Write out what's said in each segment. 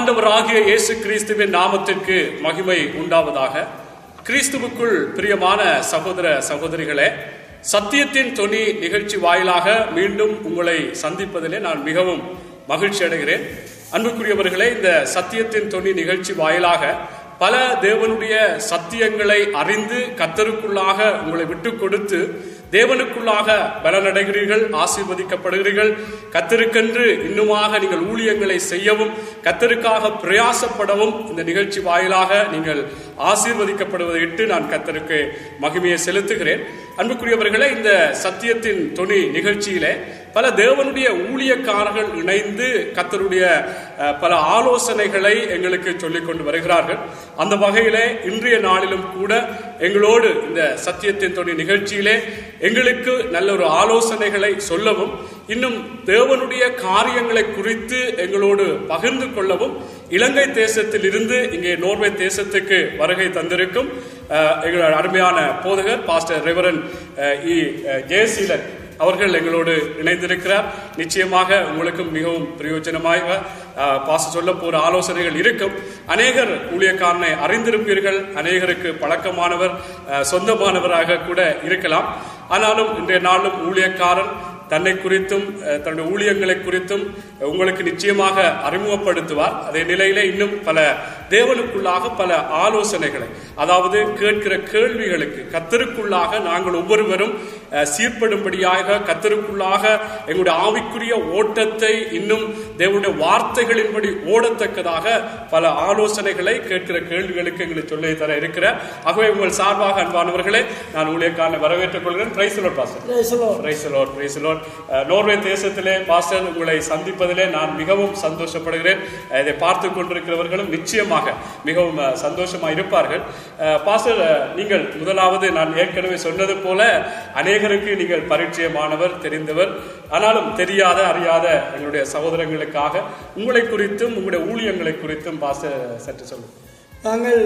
ஆண்டவராகிய இயேசு கிறிஸ்துவின் நாமத்திற்கு மகிமை உண்டாவதாக கிறிஸ்துவுக்குள் பிரியமான சகோதர சகோதரிகளே சத்தியத்தின் தொனி நிகழ்ச்சி வாயிலாக மீண்டும் உங்களை சந்திப்பதிலே நான் மிகவும் மகிழ்ச்சி அடைகிறேன் அன்புக்குரியவர்களே இந்த சத்தியத்தின் தொனி நிகழ்ச்சி வாயிலாக பல தேவனுடைய சத்தியங்களை அறிந்து கத்தருக்குள்ளாக உங்களை விட்டு கொடுத்து தேவனுக்குள்ளாக பலனடைகிறீர்கள் ஆசீர்வதிக்கப்படுகிறீர்கள் கத்தருக்கென்று இன்னுமாக நீங்கள் ஊழியங்களை செய்யவும் கத்தருக்காக பிரயாசப்படவும் இந்த நிகழ்ச்சி வாயிலாக நீங்கள் ஆசீர்வதிக்கப்படுவதை இட்டு நான் கத்தருக்கு மகிமையை செலுத்துகிறேன் அன்புக்குரியவர்களே இந்த சத்தியத்தின் துணி நிகழ்ச்சியிலே பல தேவனுடைய ஊழியக்காரர்கள் இணைந்து கத்தருடைய அஹ், பல ஆலோசனைகளை எங்களுக்கு சொல்லிக் கொண்டு வருகிறார்கள் அந்த வகையிலே இன்றைய நாளிலும் கூட எங்களோடு இந்த சத்தியத்தின் துணி நிகழ்ச்சியிலே எங்களுக்கு நல்ல ஒரு ஆலோசனைகளை சொல்லவும் இன்னும் தேவனுடைய காரியங்களை குறித்து எங்களோடு பகிர்ந்து கொள்ளவும் இலங்கை தேசத்தில் இருந்து இங்கே நோர்வே தேசத்துக்கு வருகை தந்திருக்கும் அஹ், எங்களோட அருமையான போதகர் பாஸ்டர் ரெவரன் அஹ், இ அஹ், ஜெயசீலன் அவர்கள் எங்களோடு இணைந்திருக்கிறார் நிச்சயமாக உங்களுக்கும் மிகவும் பிரயோஜனமாக அஹ், பாச சொல்ல போற ஆலோசனைகள் இருக்கும் அநேகர் ஊழியக்காரனை அறிந்திருப்பீர்கள் அநேகருக்கு பழக்கமானவர் அஹ், சொந்தமானவராக கூட இருக்கலாம் ஆனாலும் இன்றைய நாளும் ஊழியக்காரன் தன்னை குறித்தும் அஹ், தன்னுடைய ஊழியங்களை குறித்தும் உங்களுக்கு நிச்சயமாக அறிமுகப்படுத்துவார் அதே நிலையிலே இன்னும் பல தேவனுக்குள்ளாக பல ஆலோசனைகளை அதாவது கேட்கிற கேள்விகளுக்கு கத்தருக்குள்ளாக நாங்கள் ஒவ்வொருவரும் அஹ், சீர்படும்படியாக கத்தருக்குள்ளாக எங்களுடைய ஆவிக்குரிய ஓட்டத்தை இன்னும் தேவனுடைய வார்த்தைகளின்படி ஓடத்தக்கதாக பல ஆலோசனைகளை கேட்கிற கேள்விகளுக்கு எங்களுக்கு சொல்லி தர இருக்கிறார் ஆகவே உங்கள் சார்பாக அன்பானவர்களே நான் ஊழியக்காரனை வரவேற்றுக் கொள்கிறேன் praise pastor Praise the Lord. Praise the Lord, praise the Lord. அஹ், நோர்வே தேசத்திலே பாஸ்டர் உங்களை சந்திப்பதிலே நான் மிகவும் சந்தோஷப்படுகிறேன் அஹ், இதை பார்த்து கொண்டிருக்கிறவர்களும் நிச்சயமாக மிகவும் அஹ், சந்தோஷமா இருப்பார்கள் அஹ், பாஸ்டர் அஹ், நீங்கள் முதலாவது நான் ஏற்கனவே சொன்னது போல அநேகருக்கு நீங்கள் பரிச்சயமானவர் தெரிந்தவர் ஆனாலும் தெரியாத அறியாத எங்களுடைய சகோதரங்களுக்காக உங்களை குறித்தும் உங்களுடைய ஊழியங்களை குறித்தும் பாஸ்டர் சற்று சொல்லுங்க நாங்கள்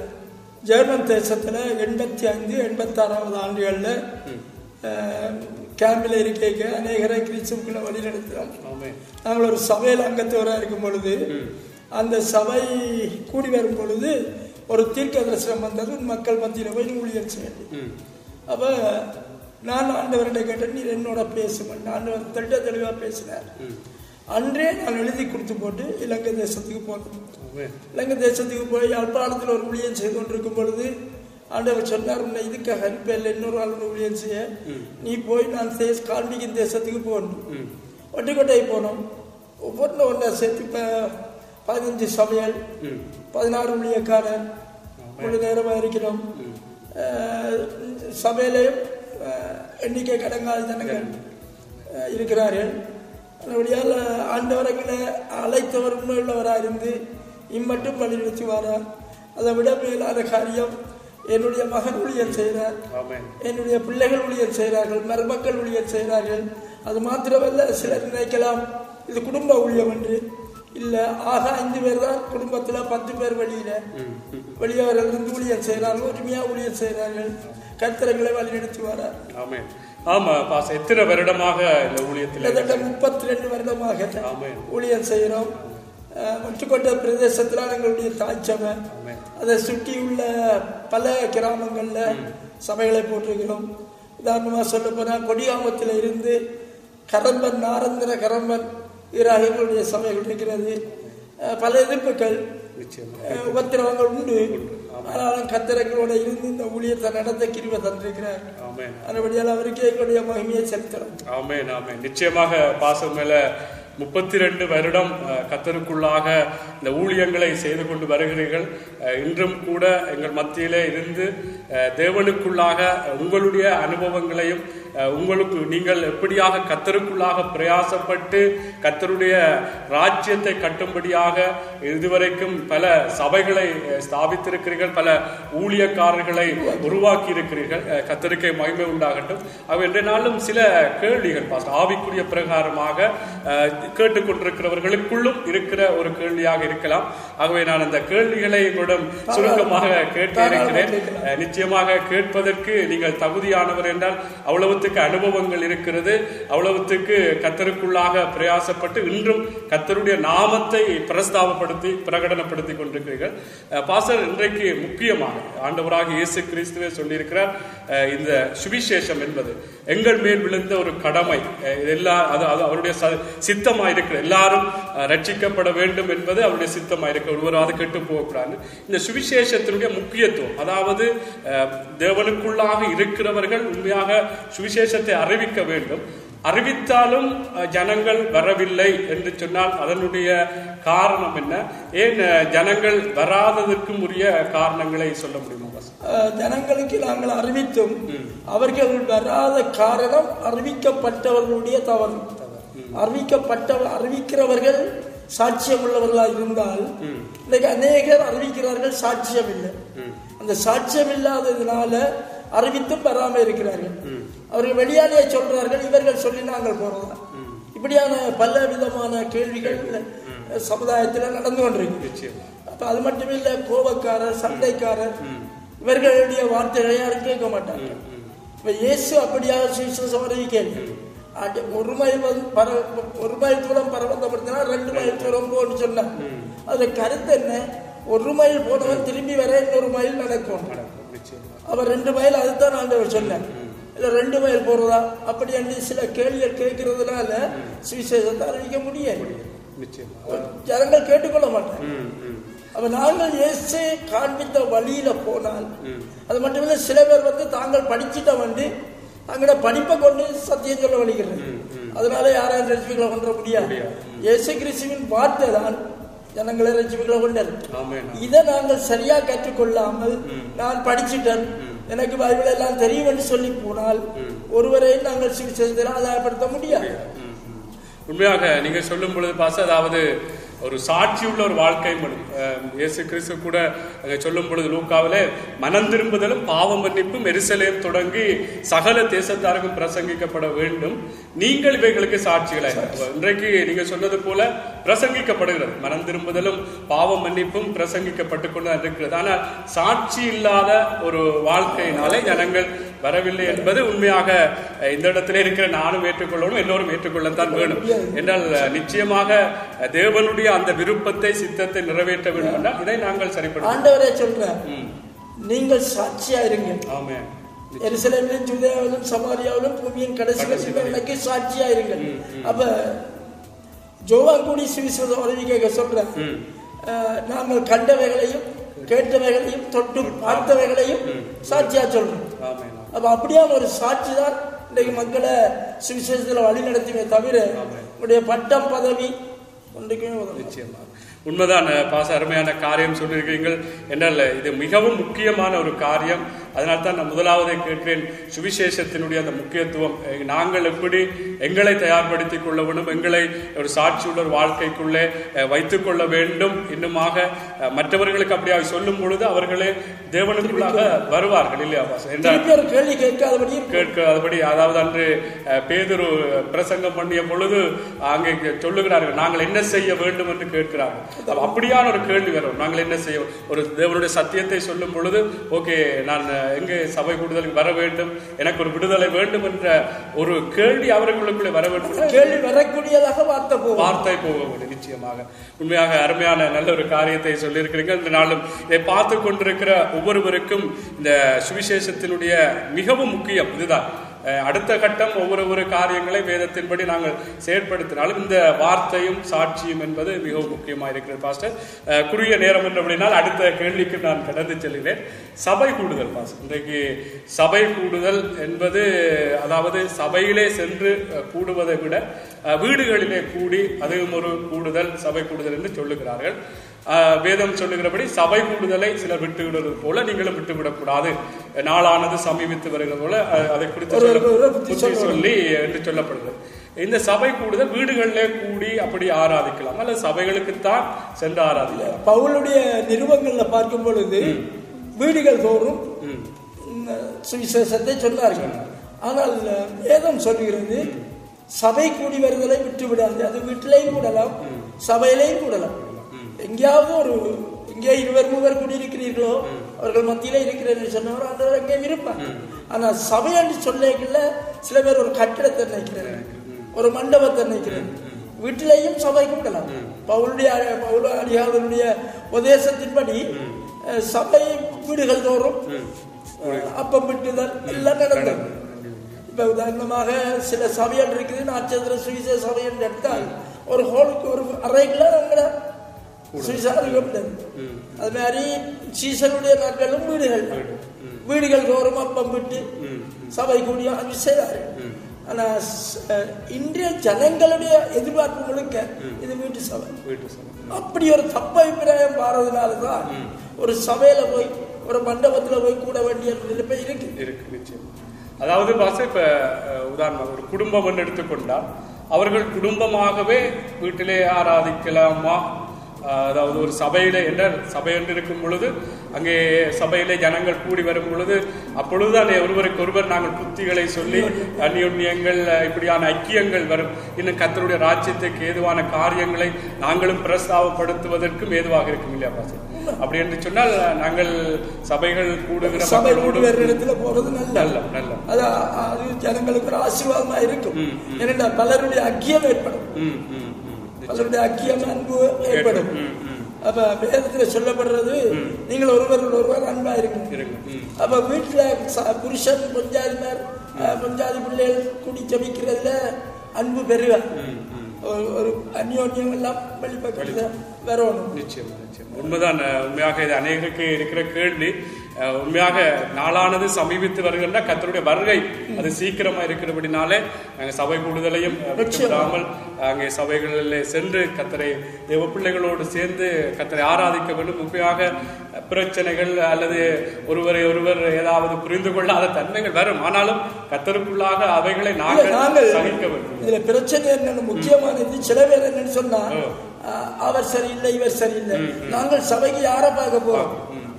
ஜெர்மன் தேசத்தில் எண்பத்தி ஐந்து எண்பத்தாறாவது ஆண்டுகளில் கேம்பில் இருக்கைக்கு அநேகரை கிறிஸ்துக்குள்ள வழி நடத்தினோம் ஆமென். நாங்கள் ஒரு சபையில் அங்கத்தவராக இருக்கும் பொழுது அந்த சபை கூடி வரும் பொழுது ஒரு தீர்க்க தரிசனம் வந்தது மக்கள் மத்தியில் போய் நீ ஊழியர் செய்யணும் ம். அப்போ நான் ஆண்டவர்கிட்ட கேட்டேன் நீர் என்னோட பேசுவேன் ஆண்டவர் தெட்ட தெளிவாக பேசினார் அன்றே நான் எழுதி கொடுத்து போட்டு இலங்கை தேசத்துக்கு போனேன் ஆமென். இலங்கை தேசத்துக்கு போய் யாழ்ப்பாணத்தில் ஒரு ஊழியம் செய்து கொண்டிருக்கும் பொழுது ஆண்டவர் சொன்னார் உன்னை இதுக்காக அனுப்பல இன்னொரு ஆள் ஊழியம் செய்ய நீ போய் நான் தேச காண்பிக்கும் தேசத்துக்கு போகணும் ம். ஒட்டிக்கொட்டை போனோம் ஒவ்வொன்றும் ஒன்றை சேர்த்து இப்போ பதினஞ்சு சமையல் ம். பதினாறு ஊழியக்காரர் முழு நேரமாக இருக்கிறோம் அஹ், சபையிலையும் அஹ், எண்ணிக்கை கடங்காத ஜனங்கள் அஹ், இருக்கிறார்கள் அதனுடையால் ஆண்டவர்களை அழைத்தவர் உண்மையுள்ளவராக இருந்து இம்மட்டும் வழிநடத்தி வாரார் அதை விட மேலான காரியம் என்னுடைய மகன் ஊழியர் செய்கிறார் ஆமென். என்னுடைய பிள்ளைகள் ஊழியர் செய்கிறார்கள் மருமக்கள் ஊழியர் செய்கிறார்கள் அது மாத்திரமல்ல சிலர் நினைக்கலாம் இது குடும்ப ஊழியம் என்று இல்லை ஆக ஐந்து பேர் தான் குடும்பத்தில் பத்து பேர் வெளியில வெளியவர்கள் இருந்து ஊழியர் செய்கிறார்கள் ஒற்றுமையாக ஊழியர் செய்கிறார்கள் கர்த்தரங்களை வழிநடத்தி வரார் ஆமென். ஆமா பாஸ் எத்தனை வருடமாக இந்த ஊழியத்தில் கிட்டத்தட்ட முப்பத்தி ரெண்டு வருடமாக ஆமென். ஊழியர் செய்கிறோம் முற்றுக்கொண்ட பிரதேசத்தில் எங்களுடைய தாய்ச்சபை ஆமென். அதை சுற்றியுள்ள பல கிராமங்களில் சபைகளை போட்டிருக்கிறோம் உதாரணமாக சொல்ல போனால் கொடியாமத்தில் இருந்து கரம்பன் நாரந்திர கரம்பன் ஈராகங்களுடைய சபைகள் இருக்கிறது அஹ், பல எதிர்ப்புகள் நிச்சயமா அஹ், உபத்திரவங்கள் உண்டு ஆனாலும் கத்திரங்களோட இருந்து இந்த ஊழியத்தை நடத்த கிருபை தந்திருக்கிறார் ஆமென் அதுபடியால் அவருக்கு எங்களுடைய மகிமையை செலுத்தலாம் ஆமென் ஆமென் நிச்சயமாக பாசம் மேல முப்பத்தி ரெண்டு வருடம் அஹ், கத்தருக்குள்ளாக இந்த ஊழியங்களை செய்து கொண்டு வருகிறீர்கள் அஹ், இன்றும் கூட எங்கள் மத்தியிலே இருந்து அஹ், தேவனுக்குள்ளாக உங்களுடைய அனுபவங்களையும் அஹ், உங்களுக்கு நீங்கள் எப்படியாக கத்தருக்குள்ளாக பிரயாசப்பட்டு கத்தருடைய ராஜ்யத்தை கட்டும்படியாக இதுவரைக்கும் பல சபைகளை அஹ், ஸ்தாபித்திருக்கிறீர்கள் பல ஊழியக்காரர்களை உருவாக்கி இருக்கிறீர்கள் அஹ், கத்தருக்கே மகிமை உண்டாகட்டும் அவ இன்றைய நாளும் சில கேள்விகள் பாஸ்ட் ஆவிக்குரிய பிரகாரமாக அஹ், கேட்டுக்கொண்டிருக்கிறவர்களுக்குள்ளும் இருக்கிற ஒரு கேள்வியாக இருக்கலாம் ஆகவே நான் அந்த கேள்விகளை உங்களிடம் சுருக்கமாக கேட்டு இருக்கிறேன் அஹ், நிச்சயமாக கேட்பதற்கு நீங்கள் தகுதியானவர் என்றால் அவ்வளவு அவ்வளவுத்துக்கு அனுபவங்கள் இருக்கிறது அவ்வளவுத்துக்கு கத்தருக்குள்ளாக பிரயாசப்பட்டு இன்றும் கத்தருடைய நாமத்தை பிரஸ்தாபப்படுத்தி பிரகடனப்படுத்தி கொண்டிருக்கிறீர்கள் அஹ், பாஸ்டர் இன்றைக்கு முக்கியமாக ஆண்டவராக இயேசு கிறிஸ்துவே சொல்லியிருக்கிறார் அஹ், இந்த சுவிசேஷம் என்பது எங்கள் மேல் விழுந்த ஒரு கடமை அஹ், இது எல்லா அது அது அவருடைய ச- சித்தமா இருக்கிற எல்லாரும் அஹ், ரட்சிக்கப்பட வேண்டும் என்பது அவருடைய சித்தமா இருக்க ஒருவராது கெட்டு போகக்கூடாது இந்த சுவிசேஷத்தினுடைய முக்கியத்துவம் அதாவது அஹ், தேவனுக்குள்ளாக இருக்கிறவர்கள் உண்மையாக சுவிசேஷத்தை அறிவிக்க வேண்டும் அறிவித்தாலும் அஹ், ஜனங்கள் வரவில்லை என்று சொன்னால் அதனுடைய காரணம் என்ன ஏன் அஹ், ஜனங்கள் வராததற்கும் உரிய காரணங்களை சொல்ல முடியுமா பாஸ்? அஹ், ஜனங்களுக்கு நாங்கள் அறிவித்தும் அவர்கள் வராத காரணம் அறிவிக்கப்பட்டவர்களுடைய தவறு அறிவிக்கப்பட்ட அறிவிக்கிறவர்கள் சாட்சியம் உள்ளவர்களாக இருந்தால் இன்னைக்கு அநேகர் அறிவிக்கிறார்கள் சாட்சியம் இல்லை அந்த சாட்சியம் இல்லாததுனால அறிவித்தும் வராம இருக்கிறார்கள் அவர்கள் வெளியாலே சொல்றார்கள் இவர்கள் சொல்லி நாங்கள் போறதா இப்படியான பல விதமான கேள்விகள் சமுதாயத்தில் நடந்து கொண்டிருக்கு நிச்சயமா அப்ப அது மட்டும் இல்ல கோபக்காரர் சண்டைக்காரர் இவர்களுடைய வார்த்தைகளை யாரும் கேட்க மாட்டாங்க இப்ப இயேசு அப்படியாக சுவிசேஷம் அறிவிக்கல அது ஒரு மைல் வந்து பர ஒரு மைல் தூரம் பரவந்தப்படுத்தினா ரெண்டு மைல் தூரம் போன்னு சொன்னார் அதுல கருத்து என்ன ஒரு மைல் போனவன் திரும்பி வர இன்னொரு மைல் நடக்கும் நடக்கும், நிச்சயமா அவர் ரெண்டு மைல் அதுதான் ஆண்டவர் சொன்னார் இல்ல ரெண்டு மைல் போறதா அப்படி என்று சில கேள்விகள் கேட்கறதுனால சுவிசேஷத்தை அறிவிக்க முடியாது நிச்சயமா ஜனங்கள் கேட்டுக்கொள்ள மாட்டாங்க ம், ம், அப்ப நாங்கள் இயேசு காண்பித்த வழியில போனால் அது மட்டுமில்ல சில பேர் வந்து தாங்கள் படிச்சுட்ட வந்து தங்களோட படிப்பை கொண்டு சத்தியம் சொல்ல வலிக்கிறது அதனால யாரையும் ரசிப்புகளை கொண்டு வர முடியாது இயேசு கிறிஸ்துவின் வார்த்தை தான் ஜனங்களை ரசிப்புகளை கொண்டது ஆமென் இதை நாங்கள் சரியா கற்றுக்கொள்ளாமல் நான் படிச்சுட்டேன் எனக்கு பைபிள் எல்லாம் தெரியும் என்று சொல்லி போனால் ஒருவரையும் நாங்கள் சுவிசேஷத்தில் ஆதாயப்படுத்த முடியாது உண்மையாக நீங்க சொல்லும் பொழுது பாச அதாவது ஒரு சாட்சியுள்ள ஒரு வாழ்க்கை மனு அஹ், இயேசு கிறிஸ்து கூட அங்க சொல்லும் பொழுது லூக்காவிலே மனம் திரும்புதலும் பாவம் மன்னிப்பும் எருசலேம் தொடங்கி சகல தேசத்தாருக்கும் பிரசங்கிக்கப்பட வேண்டும் நீங்கள் இவைகளுக்கு சாட்சிகளை இன்றைக்கு நீங்க சொன்னது போல பிரசங்கிக்கப்படுகிறது மனம் திரும்புதலும் பாவம் மன்னிப்பும் பிரசங்கிக்கப்பட்டு கொண்டு தான் இருக்கிறது ஆனால் சாட்சி இல்லாத ஒரு வாழ்க்கையினாலே ஜனங்கள் வரவில்லை என்பது உண்மையாக அஹ், இந்த இடத்துல இருக்கிற நானும் ஏற்றுக்கொள்ளணும் எல்லோரும் ஏற்றுக்கொள்ளத்தான் வேணும் என்றால் அஹ், நிச்சயமாக அஹ், தேவனுடைய அந்த விருப்பத்தை சித்தத்தை நிறைவேற்ற வேண்டும் என்றால் இதை நாங்கள் சரிப்படுத்த ஆண்டவரே சொல்றார் நீங்கள் சாட்சியா இருங்க ஆமே எருசலேமிலும் ஜூதேயாவிலும் சமாரியாவிலும் பூமியின் கடைசி வரைக்கும் எனக்கு சாட்சியா இருங்கள் அப்ப ஜோவான் கூடி சுவிசேஷம் அறிவிக்க சொல்றேன் அஹ், நாங்கள் கண்டவைகளையும் கேட்டவைகளையும் தொட்டு பார்த்தவைகளையும் சாட்சியா சொல்றோம் ஆமே அப்ப அப்படியான ஒரு சாட்சி தான் இன்றைக்கு மக்களை சுவிசேஷத்துல வழி நடத்துமே தவிர உங்களுடைய பட்டம் பதவி ஒன்றுக்குமே உதவும் நிச்சயமாக உண்மைதான் அஹ், பாச அருமையான காரியம் சொல்லியிருக்கிறீர்கள் என்றால் இது மிகவும் முக்கியமான ஒரு காரியம் அதனால் தான் நான் முதலாவதை கேட்கிறேன் சுவிசேஷத்தினுடைய அந்த முக்கியத்துவம் அஹ், நாங்கள் எப்படி எங்களை தயார்படுத்திக் கொள்ள வேண்டும் எங்களை ஒரு சாட்சியுள்ள ஒரு வாழ்க்கைக்குள்ளே அஹ், வைத்துக் கொள்ள வேண்டும் இன்னுமாக அஹ், மற்றவர்களுக்கு அப்படியாக சொல்லும் பொழுது அவர்களே தேவனுக்குள்ளாக வருவார்கள் இல்லையா பாச என்றால் திருப்பி ஒரு கேள்வி கேட்காதபடி கேட்காதபடி அதாவது அன்று அஹ், பேதுரு பிரசங்கம் பண்ணிய பொழுது அங்கே சொல்லுகிறார்கள் நாங்கள் என்ன செய்ய வேண்டும் என்று கேட்கிறார்கள் அப்ப அப்படியான ஒரு கேள்வி வரும் நாங்கள் என்ன செய்ய ஒரு தேவனுடைய சத்தியத்தை சொல்லும் பொழுது ஓகே நான் அஹ், எங்கே சபை கூடுதலுக்கு வர வேண்டும் எனக்கு ஒரு விடுதலை வேண்டும் என்ற ஒரு கேள்வி அவர்களுக்குள்ளே வர வேண்டும் என்றால் கேள்வி வரக்கூடியதாக வார்த்தை போகும் வார்த்தை போக வேண்டும் நிச்சயமாக உண்மையாக அருமையான நல்ல ஒரு காரியத்தை சொல்லியிருக்கிறீங்க இந்த நாளும் இதை பார்த்து கொண்டிருக்கிற ஒவ்வொருவருக்கும் இந்த சுவிசேஷத்தினுடைய மிகவும் முக்கியம் இதுதான் அஹ், அடுத்த கட்டம் ஒவ்வொரு ஒரு காரியங்களை வேதத்தின்படி நாங்கள் செயற்படுத்தினாலும் இந்த வார்த்தையும் சாட்சியும் என்பது மிகவும் முக்கியமாக இருக்கிறது பாஸ்டர் அஹ், குறுகிய நேரம் என்று அப்படினால் அடுத்த கேள்விக்கு நான் கடந்து செல்கிறேன் சபை கூடுதல் பாஸ்டர் இன்றைக்கு சபை கூடுதல் என்பது அதாவது சபையிலே சென்று அஹ், கூடுவதை விட அஹ், வீடுகளிலே கூடி அதுவும் ஒரு கூடுதல் சபை கூடுதல் என்று சொல்லுகிறார்கள் அஹ், வேதம் சொல்லுகிறபடி சபை கூடுதலை சிலர் விட்டு விடுவது போல நீங்களும் விட்டு விடக்கூடாது நாளானது சமீபித்து வருகிறது போல அஹ், அதை குறித்து ஒரு- சொல்ல- ஒரு புத்தி புத்தி சொல்லி என்று சொல்லப்படுகிறது இந்த சபை கூடுதல் வீடுகளிலே கூடி அப்படி ஆராதிக்கலாம் அல்லது சபைகளுக்குத்தான் சென்று ஆராதிக்கலாம் பவுலுடைய நிருபங்கள்ல பார்க்கும் பொழுது வீடுகள் தோறும் இந்த சுவிசேஷத்தை சொன்னார்கள் ஆனால் வேதம் சொல்கிறது சபை கூடி வருதலை விட்டு விடாது அது வீட்டிலையும் கூடலாம் சபையிலையும் கூடலாம் எங்கேயாவது ஒரு எங்கே இருவர் மூவர் கூடியிருக்கிறீர்களோ அவர்கள் மத்தியில இருக்கிறேன்னு சொன்னவர் ஆண்டவர் அங்கே இருப்பார் ஆனா சபையாண்டு சொல்லிக்கல சில பேர் ஒரு கட்டிடத்தை நினைக்கிறாங்க ஒரு மண்டபத்தை நினைக்கிறாங்க வீட்டிலேயும் சபை கூட்டலாம் பவுளுடைய பவுல அடியாளருடைய உபதேசத்தின்படி அஹ், சபை வீடுகள் தோறும் அஹ், அப்பம் விட்டுதல் எல்லாம் நடந்தது இப்ப உதாரணமாக சில சபைகள் இருக்குது நட்சத்திர சுவிசேஷ சபை என்று எடுத்தால் ஒரு ஹோலுக்கு ஒரு அறைக்குள்ள அவங்கள சுவிசாரிக்கப்பட்டது அது மாதிரி சீசனுடைய நாட்களும் வீடுகள் வீடுகள் தோறும் அப்பம் விட்டு சபை கூடிய அது செய்தார்கள் ஆனா ஸ்- அஹ், இன்றைய ஜனங்களுடைய எதிர்பார்ப்பு முழுக்க இது வீட்டு சபை வீட்டு சபை அப்படி ஒரு தப்ப அபிப்பிராயம் பாரதுனால தான் ஒரு சபையில போய் ஒரு மண்டபத்துல போய் கூட வேண்டிய நிலைமை இருக்கு இருக்கு நிச்சயம் அதாவது பாச இப்ப அஹ், உதாரணம் ஒரு குடும்பம் எடுத்துக்கொண்டால் அவர்கள் குடும்பமாகவே வீட்டிலே ஆராதிக்கலாமா அஹ், அதாவது ஒரு சபையில என்ன சபை என்று இருக்கும் பொழுது அங்கே சபையிலே ஜனங்கள் கூடி வரும் பொழுது அப்பொழுதுதான் ஒருவருக்கு ஒருவர் நாங்கள் புத்திகளை சொல்லி அந்யோன்யங்கள் அஹ், இப்படியான ஐக்கியங்கள் வரும் இன்னும் கத்தருடைய ராஜ்யத்துக்கு ஏதுவான காரியங்களை நாங்களும் பிரஸ்தாபப்படுத்துவதற்கும் ஏதுவாக இருக்கும் இல்லையா பாச அப்படி என்று சொன்னால் நாங்கள் சபைகள் கூடுகிற சபை மக்களோடு கூடி வேறு இடத்துல போறது நல்ல நல்ல நல்ல அது அது ஜனங்களுக்கு ஒரு ஆசீர்வாதமா இருக்கும் ஏனென்றா பலருடைய அக்கியம் ஏற்படும் ம், ம், ம். பலருடைய அக்கியம் அன்பு ஏற்படும் ம், ம். அப்ப வேதத்துல சொல்லப்படுறது நீங்கள் ஒருவர் ஒருவர் அன்பா இருக்கும் இருங்க ம், அப்ப வீட்டுல ச- புருஷன் பொஞ்சாதிமார் அஹ், பொஞ்சாதி பிள்ளைகள் கூடி ஜபிக்கிறதுல அன்பு பெருக ம், ம். ஒரு- ஒரு அந்யோன்யம் எல்லாம் வெளிப்பக்கத்துல வரணும் நிச்சயம் நிச்சயம் உண்மைதான் அஹ், உண்மையாக இது அநேகருக்கு இருக்கிற கேள்வி அஹ், உண்மையாக நாளானது சமீபித்து வருகின்ற கத்தருடைய வருகை அது சீக்கிரமா இருக்கிறபடினாலே நாங்க சபை கூடுதலையும் அஹ், விட்டுவிடாமல் அங்கே சபைகளில் சென்று கத்தரை தேவ பிள்ளைகளோடு சேர்ந்து கத்தரை ஆராதிக்க வேண்டும் உண்மையாக அஹ், பிரச்சனைகள் அல்லது ஒருவரை ஒருவர் ஏதாவது புரிந்து கொள்ளாத தன்மைகள் வரும் ஆனாலும் கத்தருக்குள்ளாக அவைகளை இல்ல, நாங்கள் நாங்கள் சகிக்க வேண்டும் இதுல பிரச்சனை என்னன்னு முக்கியமானது சில பேர் என்னன்னு சொன்னா அஹ், அவர் சரியில்லை இவர் சரியில்லை நாங்கள் சபைக்கு யாரை பார்க்க போறோம்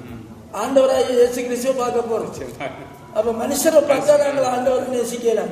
ஆண்டவராக இயேசு கிறிஸ்துவ பார்க்க போறோம் அப்ப மனுஷரை பார்த்தா நாங்கள் ஆண்டவரை நேசிக்கலாம்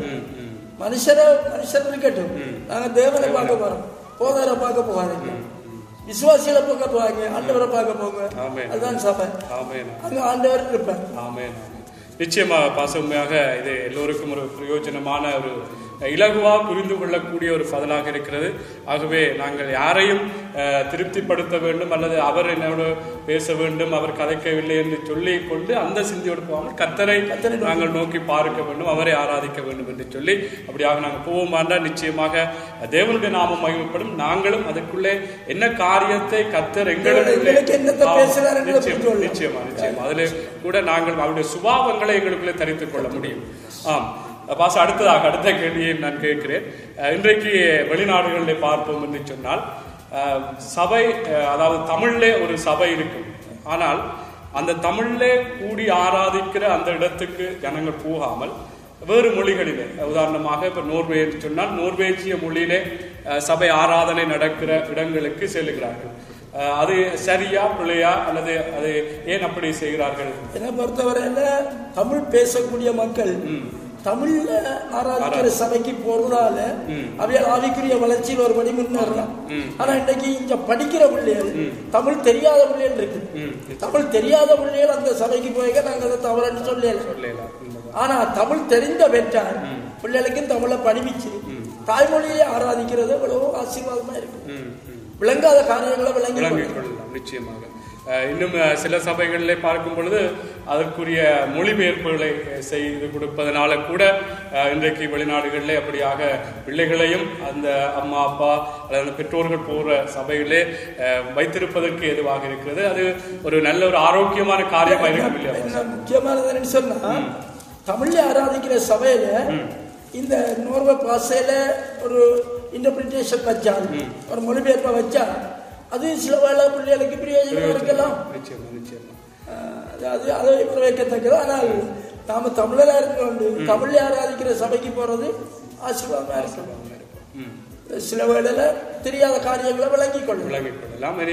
மனுஷரை மனுஷர் இருக்கட்டும் நாங்க தேவனை பார்க்க போறோம் போதாரை பார்க்க போகாதீங்க விசுவாசிகளை பார்க்க போவாங்க ஆண்டவரை பார்க்க போங்க ஆமென். அதுதான் சபை ஆமென் அங்க ஆண்டவர் இருப்பார் ஆமென் நிச்சயமா பாசமையாக இது எல்லோருக்கும் ஒரு பிரயோஜனமான ஒரு இலகுவா புரிந்து கொள்ளக்கூடிய ஒரு பதிலாக இருக்கிறது ஆகவே நாங்கள் யாரையும் அஹ், திருப்திப்படுத்த வேண்டும் அல்லது அவர் என்னோடு பேச வேண்டும் அவர் கதைக்கவில்லை என்று சொல்லி கொண்டு அந்த சிந்தியோடு போகாமல் கத்தரை நாங்கள் நோக்கி பார்க்க வேண்டும் அவரை ஆராதிக்க வேண்டும் என்று சொல்லி அப்படியாக நாங்கள் போவோமாண்டா நிச்சயமாக தேவனுடைய நாமம் மகிமைப்படும் நாங்களும் அதுக்குள்ளே என்ன காரியத்தை கத்தர் எங்களுக்குள்ளே எங்களுக்கு என்னத்தை ஆமா, பேசுறார் என்று நிச்சயம், புரிந்து கொள்ளலாம். நிச்சயமா நிச்சயமா அதுல கூட நாங்கள் அவருடைய சுபாவங்களை எங்களுக்குள்ளே தரித்துக் கொள்ள முடியும் ஆம் பாச அடுத்ததாக அடுத்த கேள்வியை நான் கேட்கிறேன் அஹ், இன்றைக்கு வெளிநாடுகளில் பார்ப்போம் என்று சொன்னால் அஹ், சபை அஹ், அதாவது தமிழ்லே ஒரு சபை இருக்கும் ஆனால் அந்த தமிழ்லே கூடி ஆராதிக்கிற அந்த இடத்துக்கு ஜனங்கள் போகாமல் வேறு மொழிகளிலே உதாரணமாக இப்ப நோர்வே என்று சொன்னால் நோர்வேஜிய மொழியிலே அஹ், சபை ஆராதனை நடக்கிற இடங்களுக்கு செல்லுகிறார்கள் அஹ், அது சரியா பிள்ளையா அல்லது அது ஏன் அப்படி செய்கிறார்கள் என்னை பொறுத்தவரையில தமிழ் பேசக்கூடிய மக்கள் தமிழ்ல ஆராதிக்கிற சபைக்கு போறதால அவையால் ஆவிக்குரிய வளர்ச்சியில் ஒரு படி முன்னேறலாம் ஆனா இன்னைக்கு இங்க படிக்கிற பிள்ளைகள் தமிழ் தெரியாத பிள்ளைகள் இருக்கு தமிழ் தெரியாத பிள்ளைகள் அந்த சபைக்கு போய் நாங்க அதை தவறுன்னு சொல்லல சொல்லலாம் உண்மைதான். ஆனா தமிழ் தெரிந்த பெற்றால் பிள்ளைகளுக்கும் தமிழை படிப்பிச்சு தாய்மொழியை ஆராதிக்கிறது எவ்வளவோ ஆசீர்வாதமா இருக்கு ம், ம். விளங்காத காரியங்களை விளங்கி விளங்கிக் கொள்ளலாம் நிச்சயமாக அஹ், இன்னும் அஹ், சில சபைகளிலே பார்க்கும் பொழுது அதற்குரிய மொழிபெயர்ப்புகளை அஹ், செய்து கொடுப்பதனால கூட அஹ், இன்றைக்கு வெளிநாடுகளிலே அப்படியாக பிள்ளைகளையும் அந்த அம்மா அப்பா அல்லது அந்த பெற்றோர்கள் போகிற சபையிலே அஹ், வைத்திருப்பதற்கு எதுவாக இருக்கிறது அது ஒரு நல்ல ஒரு ஆரோக்கியமான காரியமா இருக்கும் இல்லையா என்ன முக்கியமானது என்னன்னு சொன்னா தமிழ்ல ஆராதிக்கிற சபையில இந்த நோர்வ பாசையில ஒரு இன்டர்பிரிட்டேஷன் வச்சால் ஒரு மொழிபெயர்ப்பை வச்சா அது சில வேலை பிள்ளைகளுக்கு பிரயோஜனம் இருக்கலாம் நிச்சயமா நிச்சயமா ஆஹ் அது அது அதை வரவேற்கத்தக்கது ஆனால் நாம தமிழரா இருக்கொண்டு தமிழ்ல ஆராதிக்கிற சபைக்கு போறது ஆசீர்வாதமா இருக்கும் ம் சில வேளையில தெரியாத காரியங்களை விளங்கிக் கொள்ளலாம் விளங்கிக் கொள்ளலாம் மாதிரி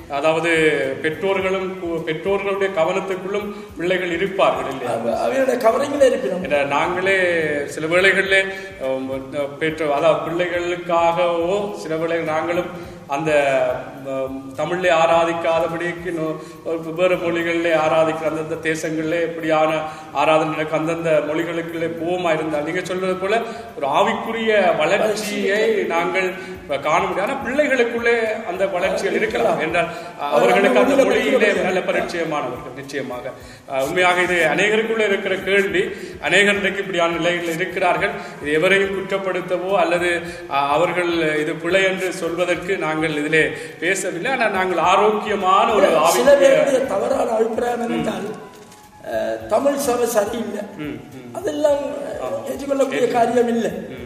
அதாவது பெற்றோர்களும் கு- பெற்றோர்களுடைய கவனத்துக்குள்ளும் பிள்ளைகள் இருப்பார்கள் இல்லையா அவ- அவையோட கவரிங்கில் இருக்கிறோம் என்ற நாங்களே சில வேளைகளில் பெற்றோர் அதாவது பிள்ளைகளுக்காகவோ சில வேளைகள் நாங்களும் அந்த ம், தமிழிலே ஆராதிக்காதபடிக்கு நோ- வெவ்வேறு மொழிகளிலே ஆராதிக்கிற அந்தந்த தேசங்களிலே எப்படியான ஆராதனை நடக்கும் அந்தந்த மொழிகளுக்குள்ளே போமா இருந்தால் நீங்க சொல்றது போல ஒரு ஆவிக்குரிய வளர்ச்சியை நாங்கள் இப்ப காண முடியும் ஆனா பிள்ளைகளுக்குள்ளே அந்த வளர்ச்சிகள் இருக்கலாம் என்றால் அவர்களுக்கு அந்த மொழியிலே நல்ல பரிச்சயமானவர்கள் நிச்சயமாக அஹ், உண்மையாக இது அநேகருக்குள்ள இருக்கிற கேள்வி அநேகர் இன்றைக்கு இப்படியான நிலையில் இருக்கிறார்கள் இது எவரையும் குற்றப்படுத்தவோ அல்லது அஹ், அவர்கள் இது பிழை என்று சொல்வதற்கு நாங்கள் இதிலே பேசவில்லை ஆனால் நாங்கள் ஆரோக்கியமான ஒரு சில ஆவிக்குரிய பேருடைய தவறான அபிப்பிராயம் என்னென்றால் அஹ், தமிழ் சபை சரியில்லை ம், ம், அதெல்லாம் அஹ், ஏற்றுக்கொள்ளக்கூடிய காரியம் இல்லை ம்,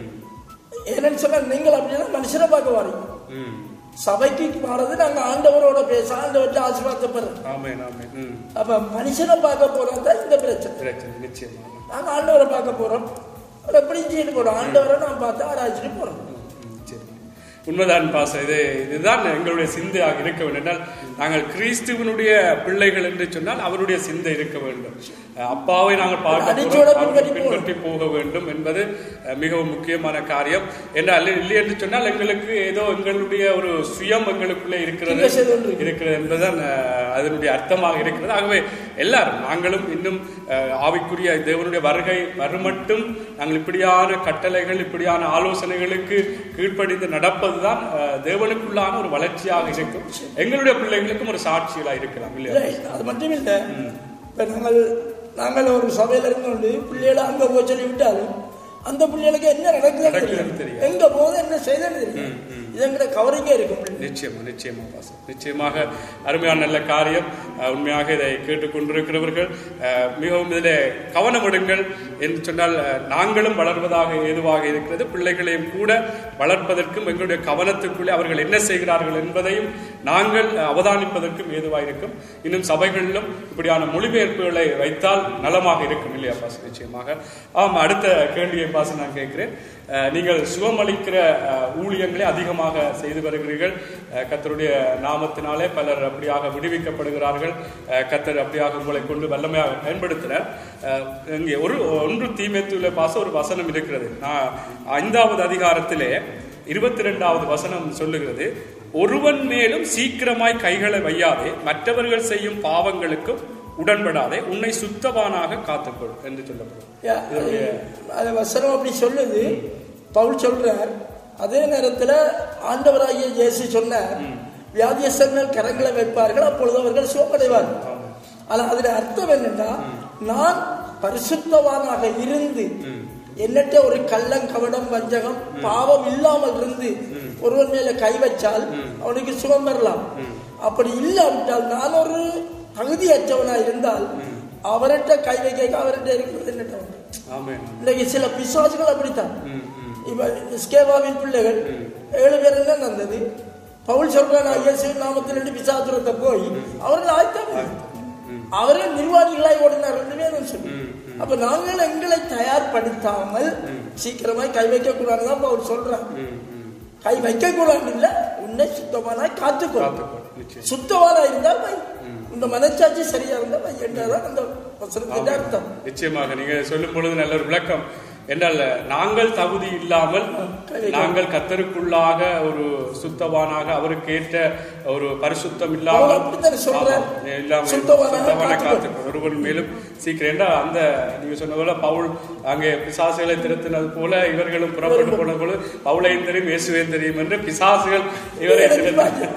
சொன்னால் நீங்கள் அப்படின்னா மனுஷனை பார்க்க வரீங்க ம். சபைக்கு போறது நாங்க ஆண்டவரோட பேச ஆண்டவர்கிட்ட ஆசீர்வாதத்தை பெறோம் ஆமென் ஆமென் ம் அப்ப மனுஷனை பார்க்க போறது தான் இந்த பிரச்சனை பிரச்சனை நிச்சயமாக நாங்க ஆண்டவரை பார்க்க போறோம் அவர் எப்படி செய்யிட்டு போறோம் ஆண்டவரை நான் பார்த்து ஆராய்ச்சிட்டு போறோம் ம், சரி உண்மைதான் பாச இது இதுதான் எங்களுடைய சிந்தையாக இருக்க வேண்டும் என்றால் நாங்கள் கிறிஸ்துவனுடைய பிள்ளைகள் என்று சொன்னால் அவருடைய சிந்தை இருக்க வேண்டும் அஹ் அப்பாவை நாங்கள் பார்க்க அடிச்சோட போகிறோம், அவரை பின்பற்றி பின்பற்றி போக வேண்டும் என்பது அஹ், மிகவும் முக்கியமான காரியம் என்றால் இல்லை என்று சொன்னால் எங்களுக்கு ஏதோ எங்களுடைய ஒரு சுயம் எங்களுக்குள்ளே இருக்கிறது தீங்கு செய்து கொண்டு இருக்கிறது என்பதுதான் அஹ், அதனுடைய அர்த்தமாக இருக்கிறது ஆகவே எல்லாரும் நாங்களும் இன்னும் அஹ், ஆவிக்குரிய தேவனுடைய வருகை வருமட்டும் நாங்கள் இப்படியான கட்டளைகள் இப்படியான ஆலோசனைகளுக்கு கீழ்ப்படிந்து நடப்பதுதான் அஹ், தேவனுக்குள்ளான ஒரு வளர்ச்சியாக இருக்கும் எங்களுடைய பிள்ளைகளுக்கும் ஒரு சாட்சிகளாக இருக்கலாம் இல்லையா இல்லை அது மட்டும் இல்லை இப்ப நாங்கள் நாங்கள் ஒரு சபையில இருந்து கொண்டு பிள்ளைகளை அங்க போய் சொல்லி விட்டாலும் அந்த பிள்ளைகளுக்கு என்ன நடக்குதுன்னு நடக்குதுன்னு தெரியும் தெரியாது. எங்க போகுது என்ன செய்யுதுன்னு தெரியும் இது எங்கட கவரிங்கே இருக்கும் பிள்ளை. நிச்சயமா நிச்சயமா பாசம் நிச்சயமாக அருமையான நல்ல காரியம் அஹ், உண்மையாக இதை கேட்டுக்கொண்டிருக்கிறவர்கள் அஹ், மிகவும் இதில் கவனமிடுங்கள் என்று சொன்னால் அஹ், நாங்களும் வளர்வதாக ஏதுவாக இருக்கிறது பிள்ளைகளையும் கூட வளர்ப்பதற்கும் எங்களுடைய கவனத்துக்குள்ளே அவர்கள் என்ன செய்கிறார்கள் என்பதையும் நாங்கள் அவதானிப்பதற்கும் ஏதுவாக இருக்கும் இன்னும் சபைகளிலும் இப்படியான மொழிபெயர்ப்புகளை வைத்தால் நலமாக இருக்கும் இல்லையா பாச நிச்சயமாக ஆம் அடுத்த கேள்வியை பாச நான் கேட்கிறேன் அஹ், நீங்கள் சுகமளிக்கிற அஹ், ஊழியங்களை அதிகமாக செய்து வருகிறீர்கள் அஹ், கர்த்தருடைய நாமத்தினாலே பலர் அப்படியாக விடுவிக்கப்படுகிறார்கள் அஹ், கர்த்தர் அப்படியாக உங்களை கொண்டு வல்லமையாக பயன்படுத்தினார் அஹ், இங்கே ஒரு ஒன்று தீமைத்துள்ள பாச ஒரு வசனம் இருக்கிறது நான் ஐந்தாவது அதிகாரத்திலே இருபத்தி ரெண்டாவது வசனம் சொல்லுகிறது ஒருவன் மேலும் சீக்கிரமாய் கைகளை வையாதே மற்றவர்கள் செய்யும் பாவங்களுக்கும் உடன்படாதே உன்னை சுத்தவானாக காத்துக்கொள் என்று சொல்லப்படும் யா, அது அது வசனம் அப்படி சொல்லுது பவுல் சொல்றார் அதே நேரத்துல ஆண்டவராகிய இயேசு சொன்னார் வியாதியஸ்தர்கள் கரங்களை வைப்பார்கள் அப்பொழுது அவர்கள் சுகமடைவார்கள் ஆனா அதுல அர்த்தம் என்னன்னா நான் பரிசுத்தவானாக இருந்து என்னட்ட ஒரு கள்ளம் கவடம் வஞ்சகம் பாவம் இல்லாமல் இருந்து ஒருவன் மேல கை வச்சால் அவனுக்கு சுகம் பெறலாம் அப்படி இல்லாவிட்டால் நான் ஒரு தகுதியற்றவனா இருந்தால் அவர்கிட்ட கை வைக்க அவர்கிட்ட இருக்கிறது என்னட்ட உண்டு. ஆமென் இன்னைக்கு சில பிசாசுகள் அப்படித்தான் ம், ம். இப்ப ஸ்கேவாவின் பிள்ளைகள் ஏழு பேர் என்ன நடந்தது பவுல் சொல்றான் இயேசு நாமத்தில் ரெண்டு பிசாசுரத்தை போய் அவர்கள் ஆய்த்தாங்க அவர்கள் நிர்வாகிகளாய் ஓடினார் ரெண்டு பேரும் சொல்லி அப்ப நாங்கள் எங்களை தயார்படுத்தாமல் சீக்கிரமாய் கை வைக்க கூடாதுதான் பவுல் சொல்றான் ம், ம். கை வைக்க கூடாது இல்ல உன்னை சுத்தமானாய் காத்துக்கொள் காத்துக்கொள் நிச்சயம் சுத்தமானா இருந்தால் வை இந்த மனச்சாட்சி சரியா இருந்தால் வை என்றதான் அந்த வசனத்தின் அர்த்தம் நிச்சயமாக நீங்க சொல்லும் பொழுது நல்ல ஒரு விளக்கம் என்றால் நாங்கள் தகுதி இல்லாமல் நாங்கள் கத்தருக்குள்ளாக ஒரு சுத்தவானாக அவருக்கு ஏற்ற ஒரு பரிசுத்தம் அவர் இல்லாமல் அப்படித்தானே சொல்றார். ஆமாம், இல்லாமல் சுத்தவானாக சுத்தவான காத்துக்கொள். காத்துக்கொள் ஒருவன் மேலும் சீக்கிரம் என்றால் அந்த நீங்க சொன்ன போல பவுல் அங்கே பிசாசுகளை திருத்தினது போல இவர்களும் புறப்பட்டு போன போல பவுலையும் தெரியும் இயேசுவையும் தெரியும் என்று பிசாசுகள் இவரை திருத்தி-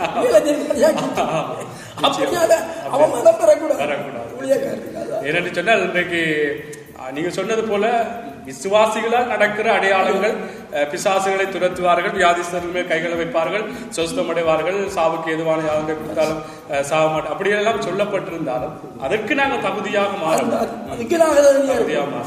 அப்படியான அவன் மனம் பெறக்கூடாது வரக்கூடாது. ஊழியக்காரர்கள் ஏனென்று சொன்னால் இன்றைக்கு அஹ், நீங்க சொன்னது போல விசுவாசிகளால் நடக்கிற அடையாளங்கள் அஹ், பிசாசுகளை துரத்துவார்கள் வியாதிஸ்தர்கள் மேல் கைகளை வைப்பார்கள் சொஸ்தமடைவார்கள் சாவுக்கு எதுவான யாதங்களை கொடுத்தாலும் அஹ், சாக மாட்டோம் அப்படியெல்லாம் சொல்லப்பட்டிருந்தாலும் அதற்கு நாங்கள் தகுதியாக மாறணும் அதுக்கு நாங்கள் தகுதியாக மாறணும்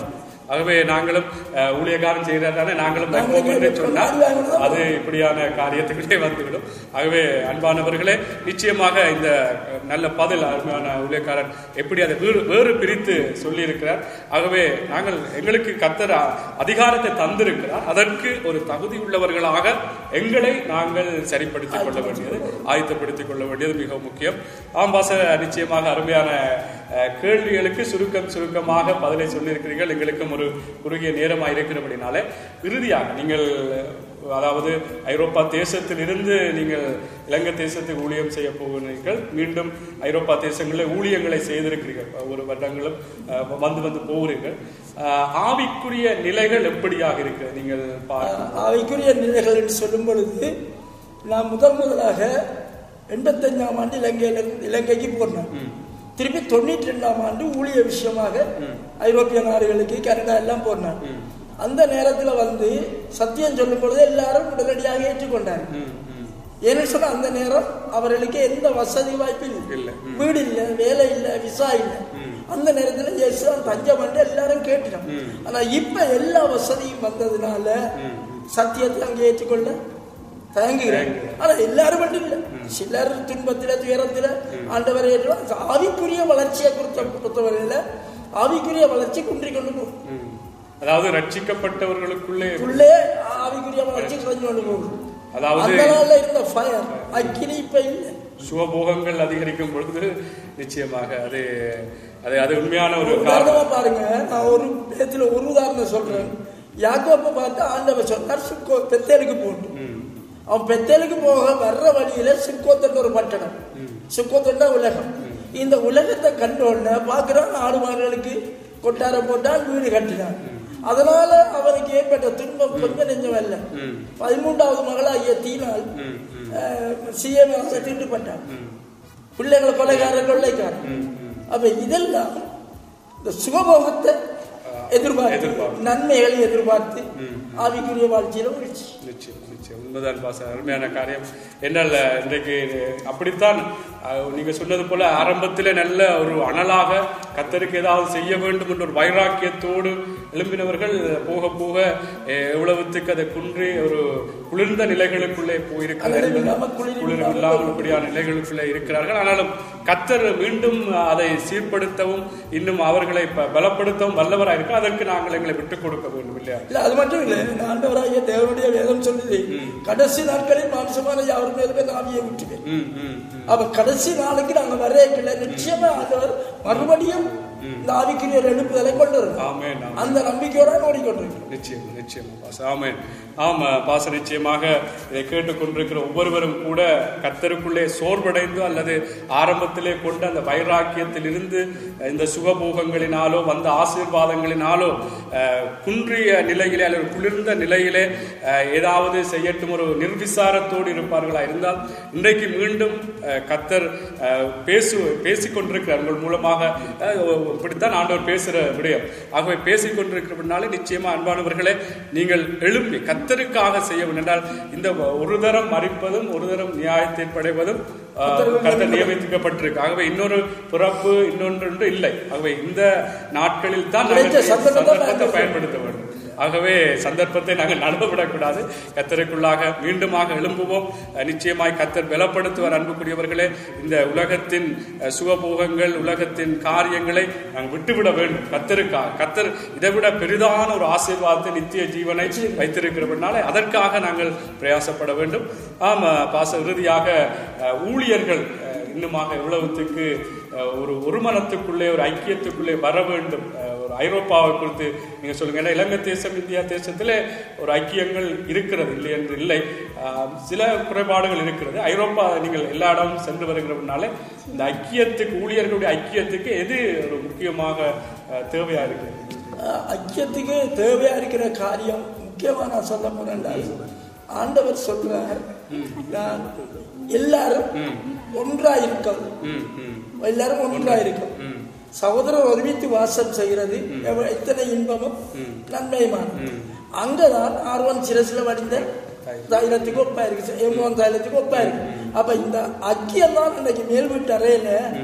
ஆகவே நாங்களும் அஹ், ஊழியக்காரன் செய்யறதானே நாங்களும் நாங்களும் வைப்போம் என்று கேட்போம். சொன்னால் நாடு வாங்கணும். அது இப்படியான காரியத்துக்குள்ளே வந்துவிடும் ஆகவே அன்பானவர்களே நிச்சயமாக இந்த அஹ், நல்ல பதில் அருமையான ஊழியக்காரன் எப்படி அதை வேறு வேறு பிரித்து சொல்லியிருக்கிறார் ஆகவே நாங்கள் எங்களுக்கு கத்தர் அ- அதிகாரத்தை தந்திருக்கிறார் அதற்கு ஒரு தகுதி உள்ளவர்களாக எங்களை நாங்கள் சரிப்படுத்திக் கொள்ள வேண்டியது ஆயத்தப்படுத்திக் கொள்ள வேண்டியது மிகவும் முக்கியம் ஆம்பாச நிச்சயமாக அருமையான அஹ், கேள்விகளுக்கு சுருக்கம் சுருக்கமாக பதிலை சொல்லியிருக்கிறீர்கள் எங்களுக்கும் ஒரு குறுகிய நேரமாக இருக்கிறபடினாலே இறுதியாக நீங்கள் அதாவது ஐரோப்பா தேசத்திலிருந்து நீங்கள் இலங்கை தேசத்துக்கு ஊழியம் செய்ய போகிறீர்கள் மீண்டும் ஐரோப்பா தேசங்களில் ஊழியங்களை செய்திருக்கிறீர்கள் ஒரு வருடங்களும் அஹ், வந்து வந்து போகிறீர்கள் அஹ், ஆவிக்குரிய நிலைகள் எப்படியாக இருக்கிறது நீங்கள் பார்க்கும் அவைக்குரிய நிலைகள் என்று சொல்லும் பொழுது நான் முதல் முதலாக எண்பத்தஞ்சாம் ஆண்டு இலங்கையிலிருந்து இலங்கைக்கு போனேன் திருப்பி தொண்ணூற்றி ரெண்டாம் ஆண்டு ஊழிய விஷயமாக ஐரோப்பிய நாடுகளுக்கு கனடா எல்லாம் போனேன் அந்த நேரத்தில் வந்து சத்தியம் சொல்லும் பொழுது எல்லாரும் உடனடியாக ஏற்றுக்கொண்டாங்க ம், ம். ஏன்னு சொன்னா அந்த நேரம் அவர்களுக்கு எந்த வசதி வாய்ப்பு இல்லை. இல்லை ம். வீடு இல்லை வேலை இல்லை விசா இல்லை அந்த நேரத்தில் இயேசுதான் தஞ்சம் வந்து எல்லாரும் கேட்டுட்டோம் ஆனா இப்ப எல்லா வசதியும் வந்ததுனால சத்தியத்தை அங்கே ஏற்றுக்கொள்ள தயங்குகிறேன் ஆனா எல்லாரும் மட்டும் இல்லை சிலர் துன்பத்தில துயரத்தில ஆண்டவரை ஏற்றுவாங்க ஆவிக்குரிய வளர்ச்சியை பொறுத்த பொறுத்தவரையில ஆவிக்குரிய வளர்ச்சி குன்றிக் கொண்டு போகும் ம். அதாவது ரட்சிக்கப்பட்டவர்களுக்குள்ளே உள்ளே ஆவிக்குரிய வளர்ச்சி குறைஞ்சு கொண்டு போகும் அதாவது- அந்த நாள்ல இருந்த ஃபயர் அக்கினி இப்ப இல்லை சுகபோகங்கள் அதிகரிக்கும் பொழுது நிச்சயமாக அது அது அது உண்மையான ஒரு காரணம் உதாரணமா பாருங்க நான் ஒரு பேத்துல ஒரு உதாரணம் சொல்றேன் யாக்கோப்பை பார்த்து ஆண்டவர் சொன்னார் சுக்கோ பெத்தேலுக்கு போகணும் ம். அவன் பெத்தேலுக்கு போக வர்ற வழியில சுக்கோத்தன் ஒரு பட்டணம் சுக்கோத்தன் உலகம் இந்த உலகத்தை கண்ட உடனே பார்க்கிறான் ஆடு மாடுகளுக்கு கொட்டாரம் போட்டான் வீடு கட்டினான் அதனால அவனுக்கு ஏற்பட்ட துன்பம் கொஞ்சம் நெஞ்சம் அல்ல ம். பதிமூன்றாவது மகளாகிய தீனால் ம், ம், சிஎம் தீண்டுபட்டான் ம். பிள்ளைகளை கொலைகாரன் கொள்ளைக்காரன் ம், ம். அப்ப இதெல்லாம் இந்த சுகபோகத்தை எதிர்பார்த்து எதிர்பார்த்து. நன்மைகளை எதிர்பார்த்து ம். ஆவிக்குரிய வாழ்க்கையில வீழ்ச்சி நிச்சயம் நிச்சயம் உண்மைதான் பாச அருமையான காரியம் என்னல்ல இன்றைக்கு இது அப்படித்தான் அஹ், நீங்க சொன்னது போல ஆரம்பத்திலே நல்ல ஒரு அனலாக கத்தருக்கு ஏதாவது செய்ய வேண்டும் என்ற ஒரு வைராக்கியத்தோடு எழும்பினவர்கள் போக போக அஹ், எவ்வளவுத்துக்கு அதை குன்றி ஒரு குளிர்ந்த நிலைகளுக்குள்ளே போயிருக்கிறார்கள் குளிர் இல்லாம குளிர் குளிர் இல்லாமல் இப்படியான நிலைகளுக்குள்ளே இருக்கிறார்கள் ஆனாலும் கத்தர் மீண்டும் அதை சீர்படுத்தவும் இன்னும் அவர்களை ப- பலப்படுத்தவும் வல்லவராக இருக்க அதற்கு நாங்கள் எங்களை விட்டுக் கொடுக்க வேண்டும் இல்லையா இல்ல அது மட்டும் இல்ல இந்த ஆண்டவராகிய தேவனுடைய வேதம் சொல்லுது கடைசி நாட்களில் மாம்சமான யார் மேலுமே ஆவியை விட்டுவேன் ம் ம் ம் அப்ப கடைசி நாளுக்கு நாங்க வரேக்கல நிச்சயமா ஆண்டவர் மறுபடியும் இந்த ஆவிக்குரிய ஒரு எழுப்புதலை கொண்டு வரும் ஆமென் ஆமென். அந்த நம்பிக்கையோட ஓடிக்கொண்டிருக்கிறோம் நிச்சயம் நிச்சயம் பாச ஆமென் ஆமா பாச நிச்சயமாக இதை கேட்டுக்கொண்டிருக்கிற ஒவ்வொருவரும் கூட கத்தருக்குள்ளே சோர்வடைந்தோ அல்லது ஆரம்பத்திலே கொண்ட அந்த வைராக்கியத்தில் இருந்து இந்த சுகபோகங்களினாலோ வந்த ஆசீர்வாதங்களினாலோ அஹ், குன்றிய நிலையிலே அல்லது குளிர்ந்த நிலையிலே அஹ், ஏதாவது செய்யட்டும் ஒரு நிர்விசாரத்தோடு இருப்பார்களா இருந்தால் இன்றைக்கு மீண்டும் அஹ், கத்தர் அஹ், பேசு பேசிக் கொண்டிருக்கிறார் உங்கள் மூலமாக அஹ், இப்படித்தான் ஆண்டவர் பேசுகிற விடயம் ஆகவே பேசிக் கொண்டிருக்கிறதுனால நிச்சயமா அன்பானவர்களே நீங்கள் எழும்பி கத்தருக்காக செய்ய வேண்டும் என்றால் இந்த ஒரு தரம் மறிப்பதும் ஒரு தரம் நியாயத்தை படைவதும் அஹ், கர்த்தர் நியமிக்கப்பட்டிருக்கு ஆகவே இன்னொரு பிறப்பு இன்னொன்று இல்லை ஆகவே இந்த நாட்களில் தான் நாங்கள் கிடைத்த சந்தர்ப்பத்தை சந்தர்ப்பத்தை பயன்படுத்த வேண்டும் ஆகவே சந்தர்ப்பத்தை நாங்கள் நழுவவிடக்கூடாது கத்தருக்குள்ளாக மீண்டுமாக எழும்புவோம் அஹ், நிச்சயமாய் கத்தர் பலப்படுத்துவார் அன்புக்குரியவர்களே இந்த உலகத்தின் அஹ், சுகபோகங்கள் உலகத்தின் காரியங்களை நாங்கள் விட்டுவிட வேண்டும் கத்தருக்காக கத்தர் இதைவிட பெரிதான ஒரு ஆசீர்வாதத்தை நித்திய ஜீவனை வைத்திருக்கிறபடினால அதற்காக நாங்கள் பிரயாசப்பட வேண்டும் ஆமா பாச இறுதியாக அஹ், ஊழியர்கள் அஹ், இன்னுமாக எவ்வளவுத்துக்கு அஹ், ஒரு ஒரு மனத்துக்குள்ளே ஒரு ஐக்கியத்துக்குள்ளே வர வேண்டும் அஹ், ஒரு ஐரோப்பாவை குறித்து நீங்க சொல்லுங்க ஏன்னா இலங்கை தேசம் இந்தியா தேசத்திலே ஒரு ஐக்கியங்கள் இருக்கிறது இல்லை என்று இல்லை அஹ், சில குறைபாடுகள் இருக்கிறது ஐரோப்பா நீங்கள் எல்லா இடமும் சென்று வருகிறதுனால இந்த ஐக்கியத்துக்கு ஊழியர்களுடைய ஐக்கியத்துக்கு எது ஒரு முக்கியமாக அஹ், தேவையா இருக்கிறது அஹ் ஐக்கியத்துக்கு தேவையா இருக்கிற காரியம் முக்கியமா நான் சொல்ல போனேன் ஆண்டவர் சொல்றார் நான் எல்லாரும் ஒன்றா இருக்கவும் ம் ம் எல்லாரும் ஒன்றா இருக்கும் ம் சகோதரர் ஒருமித்து வாசம் செய்கிறது எவ்வ- எத்தனை இன்பமும் நன்மையுமான அங்கதான் ஆர்வம் சிரசில வடிந்த தைலத்துக்கு ஒப்பா இருக்கு எம்மோன் தைலத்துக்கு ஒப்பா இருக்கு அப்ப இந்த அக்கியம் தான் இன்னைக்கு மேல் வீட்டு அறையில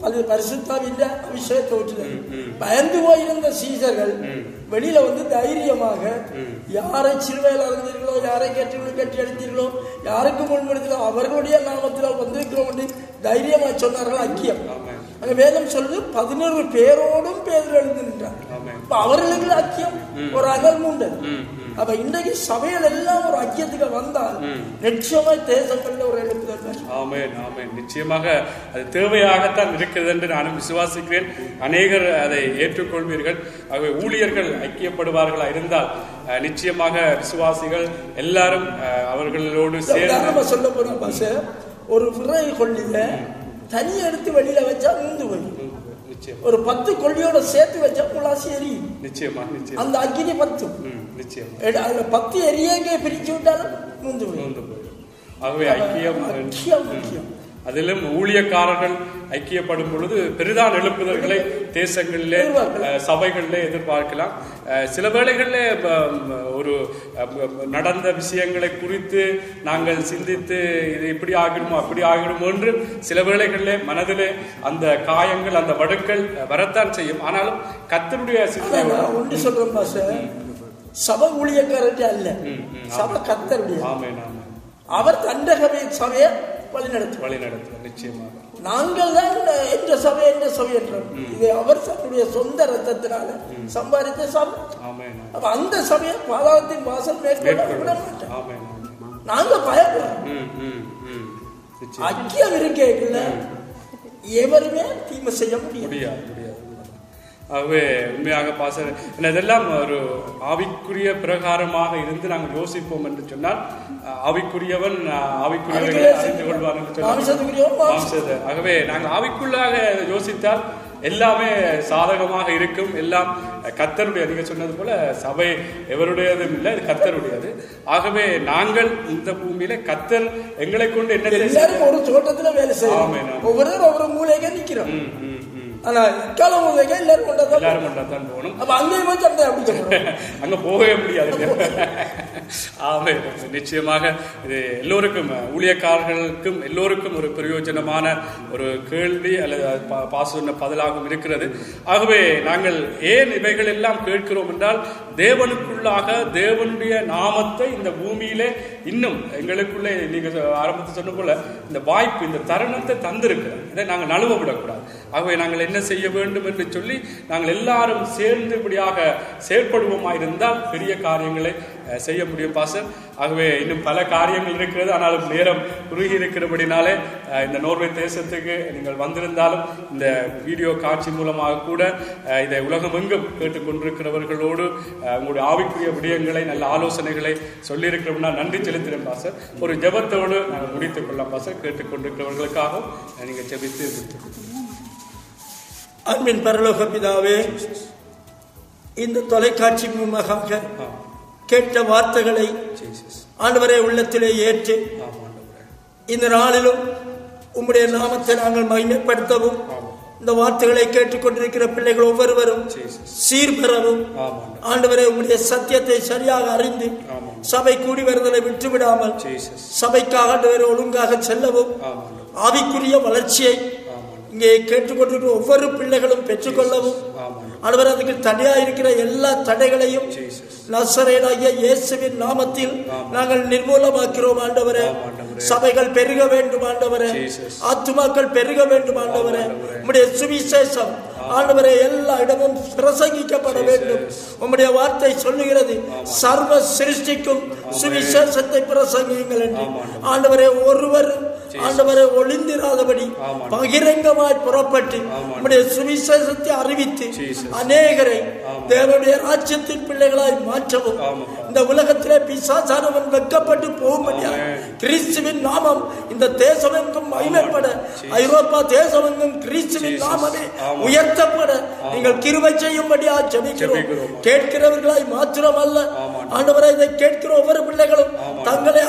அது பரிசுத்தாவின் அபிஷேகத்தை ஊற்றுதல் பயந்து போயிருந்த சீசர்கள் வெளியில வந்து தைரியமாக யாரை சிலுவையில் அறிந்தீர்களோ யாரை கேட்டீர்களோ கட்டி அடித்தீர்களோ யாருக்கு முன்மொழிந்தீர்களோ அவர்களுடைய நாமத்தில் வந்திருக்கிறோம் என்று தைரியமாக சொன்னார்கள் ஐக்கியம் ஆமென். அங்க வேதம் சொல்லு பதினோரு பேரோடும் பேர் எழுந்து நின்றார் ஆமென். அப்ப அவர்களுக்கு ஐக்கியம் ஒரு அகல் மூண்டது ம், ம். அப்ப இன்றைக்கு சபைகள் எல்லாம் ஒரு ஐக்கியத்துக்கு வந்தால் நிச்சயமாய் தேசங்கள்ல ஒரு எழுப்புதல் வரும். ஆமென் ஆமென் நிச்சயமாக அது தேவையாகத்தான் இருக்கிறது என்று நானும் விசுவாசிக்கிறேன் அநேகர் அதை ஏற்றுக்கொள்வீர்கள் ஆகவே ஊழியர்கள் ஐக்கியப்படுவார்களா இருந்தால் அஹ், நிச்சயமாக விசுவாசிகள் எல்லாரும் அஹ், அவர்களோடு சேர்ந்து உதாரணமா சொல்ல போனா பாச ஒரு விரை கொள்ளில தனி எடுத்து வெளியில வச்சா மூந்து போய் நிச்சயம் ஒரு பத்து கொள்ளியோட சேர்த்து வச்சா முளாசி எரியும் நிச்சயமா நிச்சயம் அந்த அக்கினி பத்து ம், நிச்சயம் அதுல பத்து எரியங்கே பிரிச்சு விட்டாலும் மூந்து போய் நொந்து போயிடும். ஆகவே ஐக்கியம் முக்கியம் முக்கியம் அதிலும் ஊழியக்காரர்கள் ஐக்கியப்படும் பொழுது பெரிதான எழுப்புதல்களை தேசங்களிலே எதிர்பார்க்கலாம். அஹ், சபைகளிலே எதிர்பார்க்கலாம் அஹ், சில வேளைகளிலே ப- ம், ஒரு அஹ், ப- நடந்த விஷயங்களை குறித்து நாங்கள் சிந்தித்து இது இப்படி ஆகிடுமோ அப்படி ஆகிடுமோ என்று சில வேளைகளிலே மனதிலே அந்த காயங்கள் அந்த வடுக்கள் அஹ், வரத்தான் செய்யும் ஆனாலும் கத்தருடைய ஆனா சிந்தை நான் ஒன்று சொல்றேன் பாச சபை ஊழியக்காரர்கிட்ட அல்ல சபை கத்தருடைய ஆமென் ஆமென் அவர் தண்டகவை சபையை வழி நடத்துவார் வழி நடத்தும் நிச்சயமாக நாங்கள் தான் என்ற சபை என்ற சபை என்றோம் இது அவர் தன்னுடைய சொந்த ரத்தத்தினால சம்பாதித்த சபை ஆமென் அப்ப அந்த சபையை பாதாளத்தின் வாசல் மேற்கொள்ள விட மேற்கொள்ளும் மாட்டோம் ஆமென் ஆமென் நாங்க பயப்படுறோம் ம் ம் ம் நிச்சயம் ஐக்கியம் இருக்கேக்குள்ள எவருமே தீமை செய்ய முடியாது முடியாது முடியாது ஆகவே உண்மையாக பாச இதெல்லாம் ஒரு ஆவிக்குரிய பிரகாரமாக இருந்து நாங்கள் யோசிப்போம் என்று சொன்னால் அஹ், ஆவிக்குரியவன் அஹ், ஆவிக்குரியவர்களை அறிந்து கொள்வார் என்று சொன்னால் மாமிசத்துக்குரியவன் மாமிசம். மாம்சத்தை. ஆகவே நாங்கள் ஆவிக்குள்ளாக யோசித்தால் எல்லாமே சாதகமாக இருக்கும் எல்லாம் கத்தருடைய நீங்க சொன்னது போல சபை எவருடையதும் இல்லை இது கத்தருடையது ஆகவே நாங்கள் இந்த பூமியில கத்தர் எங்களை கொண்டு என்ன செய்ய- எல்லாரும் ஒரு தோட்டத்துல வேலை செய்யணும் ஆமென், ஆமென். ஒவ்வொருத்தரும் ஒவ்வொரு மூலைக்கு நிக்கிறோம் ம், ம், ம். ஆனா இக்கால மூலைக்கு எல்லாரும் கொண்டதான் எல்லாரும் கொண்டாதான் போகணும் அப்ப அங்கேயும் போய் சண்டை அடிக்கணும் அங்க போகவே முடியாது ஆமே நிச்சயமாக இது எல்லோருக்கும் ஊழியக்காரர்களுக்கும் எல்லோருக்கும் ஒரு பிரயோஜனமான ஒரு கேள்வி அல்லது அது பா- பாச சொன்ன பதிலாகவும் இருக்கிறது ஆகவே நாங்கள் ஏன் இவைகள் எல்லாம் கேட்கிறோம் என்றால் தேவனுக்குள்ளாக தேவனுடைய நாமத்தை இந்த பூமியிலே இன்னும் எங்களுக்குள்ளே நீங்க ஆரம்பத்தில் சொன்ன போல இந்த வாய்ப்பு இந்த தருணத்தை தந்திருக்கிறோம் இதை நாங்கள் நழுவ விடக்கூடாது ஆகவே நாங்கள் என்ன செய்ய வேண்டும் என்று சொல்லி நாங்கள் எல்லாரும் சேர்ந்து இப்படியாக செயல்படுவோமா இருந்தால் பெரிய காரியங்களை அஹ், செய்ய முடியும் பாசர் ஆகவே இன்னும் பல காரியங்கள் இருக்கிறது ஆனாலும் நேரம் குறுகி இருக்கிறபடினாலே அஹ், இந்த நோர்வே தேசத்துக்கு நீங்கள் வந்திருந்தாலும் இந்த வீடியோ காட்சி மூலமாக கூட அஹ், இதை உலகமெங்கும் கேட்டுக்கொண்டிருக்கிறவர்களோடு அஹ், உங்களுடைய ஆவிக்குரிய விடயங்களை நல்ல ஆலோசனைகளை சொல்லியிருக்கிறோம்னா நன்றி செலுத்துகிறேன் பாசர் ஒரு ஜெபத்தோடு நாங்கள் முடித்துக் கொள்ளலாம் பாசர் கேட்டுக்கொண்டிருக்கிறவர்களுக்காகவும் அஹ், நீங்கள் ஜெபித்து அன்பின் பரலோக பிதாவே இந்த தொலைக்காட்சி மூலமாக ஆ, கேட்ட வார்த்தைகளை ஜீசஸ் ஆண்டவரே உள்ளத்திலே ஏற்று ஆமாம் ஆண்டவரே. இந்த நாளிலும் உம்முடைய நாமத்தை நாங்கள் மகிமைப்படுத்தவும் ஆமாம் இந்த வார்த்தைகளை கேட்டுக்கொண்டிருக்கிற பிள்ளைகள் ஒவ்வொருவரும் ஜீசஸ் சீர்பெறவும் ஆமாம் ஆண்டவரே உம்முடைய சத்தியத்தை சரியாக அறிந்து ஆமாம் சபை கூடி வருதலை விட்டுவிடாமல் ஜீசஸ் சபைக்காக ஆண்டவரே ஒழுங்காக செல்லவும் ஆமாம் ஆண்டவரே. ஆவிக்குரிய வளர்ச்சியை ஆமாம் இங்கே கேட்டுக்கொண்டிருக்கிற ஒவ்வொரு பிள்ளைகளும் பெற்றுக்கொள்ளவும் ஆமாம் ஆண்டவர் அதுக்கு தடையா இருக்கிற எல்லா தடைகளையும் ஜீசஸ் நசரேனாகிய இயேசுவின் நாமத்தில் நாங்கள் நிர்மூலமாக்கிறோம் ஆண்டவரே ஆமாம் ஆண்டவரே. சபைகள் பெருக வேண்டும் ஆண்டவரே Jesus. ஆத்துமாக்கள் பெருக வேண்டும் ஆண்டவரே ஆண்டவரே. உம்முடைய சுவிசேஷம் ஆண்டவரே எல்லா இடமும் பிரசங்கிக்கப்பட வேண்டும் உம்முடைய வார்த்தை சொல்லுகிறது சர்வ சிருஷ்டிக்கும் சுவிசேஷத்தை பிரசங்கியுங்கள் என்று ஆமாம் ஆண்டவரே ஒருவர் ஆண்டவரை ஒளிந்திராதபடி ஆமாம். பகிரங்கமாய் புறப்பட்டு ஆமாம். உம்முடைய சுவிசேஷத்தை அறிவித்து Jesus. அநேகரை ஆமாம். தேவனுடைய ராஜ்யத்தின் பிள்ளைகளாய் மாற்றவும் ஆமாம். இந்த உலகத்திலே பிசாசானவன் வெட்கப்பட்டு போகும்படியாக ஆமென். கிறிஸ்துவின் நாமம் இந்த தேசமெங்கும் மகிமைப்பட ஐரோப்பா தேசமெங்கும் கிறிஸ்துவின் Jesus. நாமமே ஆமாம். உயர்த்தப்பட நீங்கள் கிருபை செய்யும்படியா ஜெபிக்கிறோம் ஜெபிக்கிறோம். கேட்கிறவர்களாய் மாத்திரம் அல்ல ஆமாம். ஆண்டவரை இதை கேட்கிற ஒவ்வொரு பிள்ளைகளும் ஆமாம். தங்களை அர்ப்பணி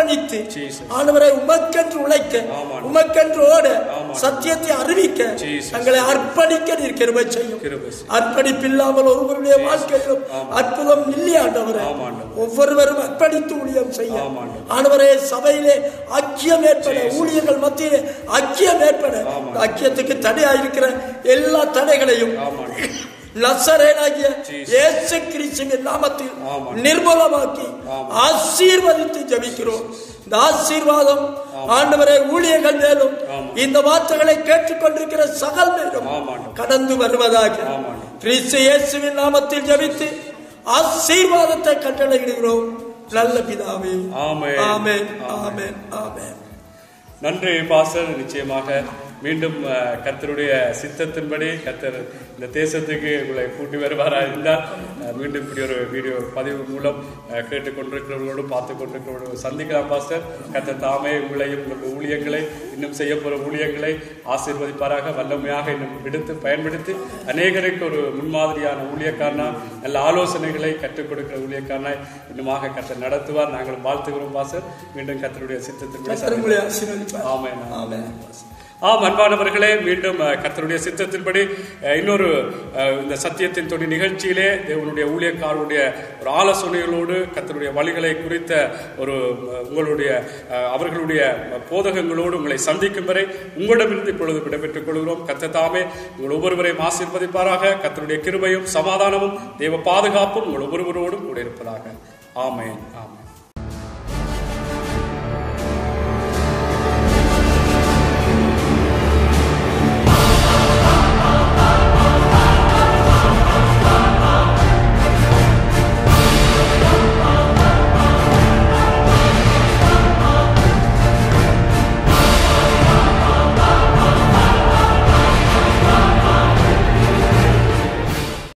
அர்ப்பணித்து Jesus. ஆண்டவரை உமக்கென்று உழைக்க ஆமாம். உமக்கென்று ஓட ஆமாம். சத்தியத்தை அறிவிக்க Jesus. தங்களை அர்ப்பணிக்க நீர் கிருபை செய்யும் கிருபை செய்யும். அர்ப்பணிப்பில்லாமல் ஒருவருடைய வாழ்க்கையிலும் அற்புதம் இல்லை ஆண்டவரே ஆமாம் ஆண்டவரே. ஒவ்வொருவரும் அர்ப்பணித்து ஊழியம் செய்ய ஆமாம் ஆண்டவரே. ஆண்டவரே சபையிலே ஐக்கியம் ஏற்பட ஊழியர்கள் மத்தியிலே ஐக்கியம் ஏற்பட ஆமாம். இந்த ஐக்கியத்துக்கு தடையாயிருக்கிற எல்லா தடைகளையும் ஆமாம் நசரேனாகிய Jesus. இயேசு கிறிஸ்துவின் நாமத்தில் ஆமாம். நிர்மூலமாக்கி ஆமாம். ஆசீர்வதித்து ஜெபிக்கிறோம் இந்த ஆசீர்வாதம் ஆண்டவரே ஊழியர்கள் மேலும் ஆமாம். இந்த வார்த்தைகளை கேட்டுக்கொண்டிருக்கிற சகல் மேலும் ஆமாம். கடந்து வருவதாக ஆமாம். கிறிஸ்து இயேசுவின் நாமத்தில் ஜெபித்து ஆசீர்வாதத்தை கட்டளையிடுகிறோம் நல்ல பிதாவே ஆமென். ஆமென் ஆமென் ஆமென் நன்றி பாசர் நிச்சயமாக மீண்டும் அஹ், கர்த்தருடைய சித்தத்தின்படி கர்த்தர் இந்த தேசத்துக்கு உங்களை கூட்டி வருவாரா இருந்தால் அஹ், மீண்டும் இப்படி ஒரு வீடியோ பதிவு மூலம் அஹ், கேட்டுக்கொண்டிருக்கிறவர்களோடும் பார்த்து கொண்டிருக்கிறவர்களோடு சந்திக்கலாம் பாஸ்டர் கர்த்தர் தாமே உங்களையும் உங்கள் ஊழியங்களை இன்னும் செய்ய போகிற ஊழியங்களை ஆசீர்வதிப்பாராக வல்லமையாக இன்னும் எடுத்து பயன்படுத்தி அநேகருக்கு ஒரு முன்மாதிரியான ஊழியக்காரனா நல்ல ஆலோசனைகளை கற்றுக் கொடுக்கிற ஊழியக்காரனாய் இன்னுமாக கர்த்தர் நடத்துவார் நாங்கள் வாழ்த்துகிறோம் பாஸ்டர் மீண்டும் கர்த்தருடைய சித்தத்தின்படி கர்த்தர் உங்களை ஆசீர்வதிப்பார் ஆமென். ஆமென் ஆம் அன்பானவர்களே மீண்டும் அஹ், கர்த்தருடைய சித்தத்தின்படி அஹ், இன்னொரு அஹ், இந்த சத்தியத்தின் தொடி நிகழ்ச்சியிலே தேவனுடைய ஊழியக்காரருடைய ஒரு ஆலோசனைகளோடு கர்த்தருடைய வழிகளை குறித்த ஒரு அஹ், உங்களுடைய அஹ், அவர்களுடைய போதகங்களோடு உங்களை சந்திக்கும் வரை உங்களிடமிருந்து இப்பொழுது விடைபெற்றுக் கொள்கிறோம் கர்த்தர் தாமே உங்கள் ஒவ்வொருவரையும் ஆசீர்வதிப்பாராக கர்த்தருடைய கிருபையும் சமாதானமும் தேவ பாதுகாப்பும் உங்கள் ஒவ்வொருவரோடும் கூட இருப்பதாக ஆமென் ஆமென்